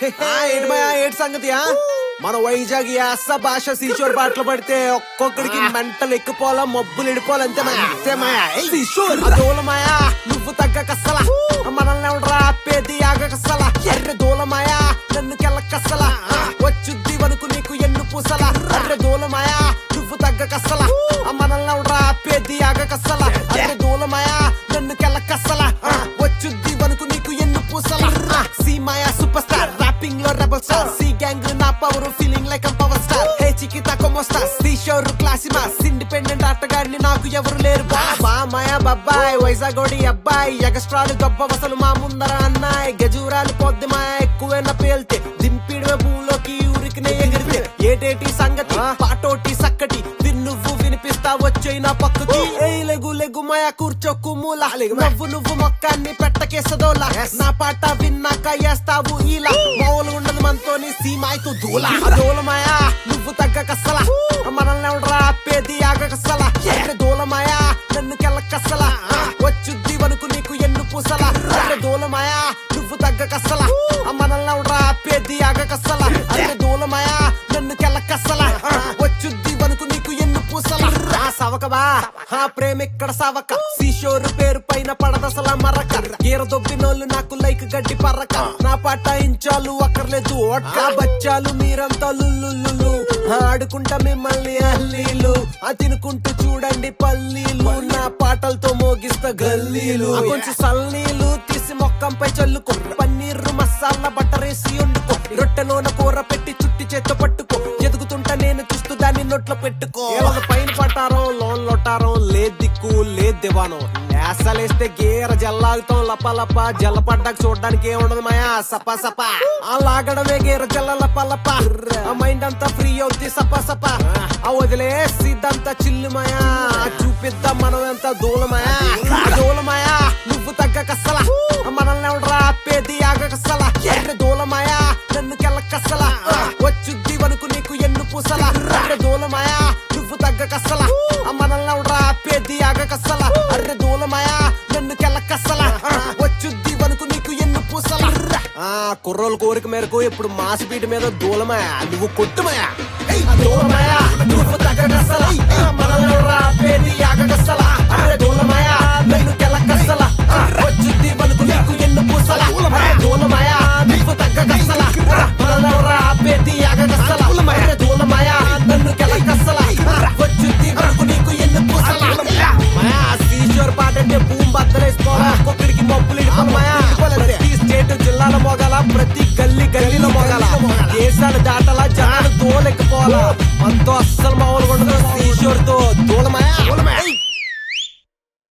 ఆ, ఏంటి మాయా ఏంటి సంగతి ఆ? మన వైజాగ్ యాస భాష శ్రీశోర్ పాటలు పడితే ఒక్కొక్కడికి మెంటలు ఎక్కిపోవాలా మబ్బులు ఇడిపోవాలి అంతే మాయా అంతే మాయా శ్రీశోర్ దూల మాయా నువ్వు తగ్గ కసలా మనల్ని ఎవడరా ఆపేది ఆగ కసలా ఎర్ర దూల మాయా నన్ను కెల్ల కసలా వచ్చుద్ది వనుకు నీకు ఎన్ను పూసలా అర్రె దూల మాయా నువ్వు తగ్గ కసలా మనల్ని ఎవడరా ఆపేది ఆగ కసలా అర్రె దూల మాయా నన్ను కెల్ల కసలా వచ్చుద్ది వనుకు నీకు ఎన్ను పూసలా సీ మాయా సూపర్ స్టార్ ర్యాపింగ్ లో రెబల్ స్టార్ సి గ్యాంగ్ నా power feeling like power star hey చికితా కొమో స్టార్ సి షోర్ క్లాసిమాస్ ఇండిపెండెంట్ ఆటగాడిని నాకు ఎవరు లేరు బా మాయా బబ్బాయ్ వైజాగోడి అబ్బాయి ఎగస్ట్రాలు గొప్ప వసలు మా ముందర అన్నాయి గజూరాలు పొద్దు మాయా ఎక్కువైనా పేల్తే దింపిడమే భూమిలోకి ఊరికినే ఎగిరితే ఏటేటి సంగతి పాటోటి సక్కటి విన్నువ్వు వినిపిస్తా వచ్చే నా పక్కకి ఏయ్ లెగు లెగు మాయా కూర్చోకు మూల నవ్వు నువ్వు మొక్కాన్ని పెట్టకేసదోలా నా పాట విన్నాక వేస్తావు ఇలా మామూలు ఉండదు మనతోని సీమాయితో దూల దూల మాయా నువ్వు తగ్గ కసలా మనల్ని ఎవడరా ఆపేది ఆగ కసలా ఎర్ర దూల మాయా నన్ను కెల్ల కసలా వచ్చుద్ది వనుకు నీకు ఎన్ను పూసలా ఎర్ర దూల మాయా నువ్వు తగ్గ కసలా మనల్ని ఎవడరా ఆపేది ఆగ కసలా ఎర్ర దూల మాయా నన్ను కెల్ల కసలా వచ్చుద్ది వనుకు నీకు ఎన్ను పూసలా ఆ సవకబా ఆ ప్రేమ ఇక్కడ సవక సీషోరు పేరు పైన పడదసల మరక గీర దొబ్బినోళ్ళు నాకు లైక్ గడ్డి పర్రక నా పాట ఇంచాలు అక్కర్లేదు ఒక్క బచ్చాలు మీరంతా లుల్లుల్లు ఆడుకుంటా మిమ్మల్ని అల్లీలు ఆ తినుకుంటూ చూడండి పల్లీలు నా పాటలతో మోగిస్తా గల్లీలు ఆ కొంచెం సల్లీలు తీసి మొక్కంపై చల్లుకో పన్నీరు మసాలా బట్టరేసి వండుకో రొట్టెలోన కూర పెట్టి చుట్టి చేత్తో పట్టుకో ఎదుగుతుంటా నేను చూస్తూ దాన్ని నోట్లో పెట్టుకో ఏళ్ళ పైన పట్టారం లోన్ లొట్టారం లే దిక్కు లే దివానం నేసలేస్తే గీర జల్లాగుతాం లప లప జల్ల పడ్డాక చూడడానికి ఏముండదు మాయా సప సప ఆ లాగడమే గీర జల్ల లప లప ఆ మైండ్ అంతా ఫ్రీ అవుద్ది సప సప ఆ వదిలేసిద్దంతా చిల్లు మాయా ఆ చూపిద్దాం మనం ఎంత దూలమాయా దూలమాయా నువ్వు తగ్గ కసలా మనల్ని ఎవడరా ఆపేది ఆగ కసలా ఎర్ర దూలమాయా నన్ను కెల్ల కసలా వచ్చుద్ది వనుకు నీకు ఎన్ను పూసలా ఎర్ర దూలమాయా నువ్వు తగ్గ కసలా మనల్ని ఎవడరా ఆపేది ఆగ కసలా అర్రె దూలమాయా నన్ను కెల్ల కసలా వచ్చుద్ది వనుకు నీకు ఎన్ను పూసలా ఆ కుర్రోల కోరిక మేరకు ఇప్పుడు మాసిపీట మీద దూలమాయా నువ్వు కొట్టుమాయా దూలమాయా నువ్వు తగ్గ కసలా మనల్ని ఎవడరా ఆపేది ఆగ కసలా అర్రె దూలమాయా నన్ను కెల్ల కసలా వచ్చుద్ది వనుకు నీకు ఎన్ను పూసలా అర్రె దూలమాయా నువ్వు తగ్గ కసలా మనల్ని ఎవడరా ఆపేది ఆగ కసలా అర్రె దూలమాయా నన్ను కెల్ల కసలా వచ్చుద్ది వనుకు నీకు ఎన్ను పూసలా మాయా శ్రీశ్వర్ పాట అంటే భూమి బద్దలేసుకోవాలా ఒక్కొక్కడికి మబ్బులు ఇడిపోవాలి మాయా ప్రతి స్టేట్ జిల్లాలో మోగాల ప్రతి గల్లీ గల్లీలో మోగాల దేశాలు దాటాలా జనాలు దోలెక్కిపోవాలా మనతో అస్సలు మామూలుగా ఉండదు శ్రీశ్వర్ తో దూలమాయా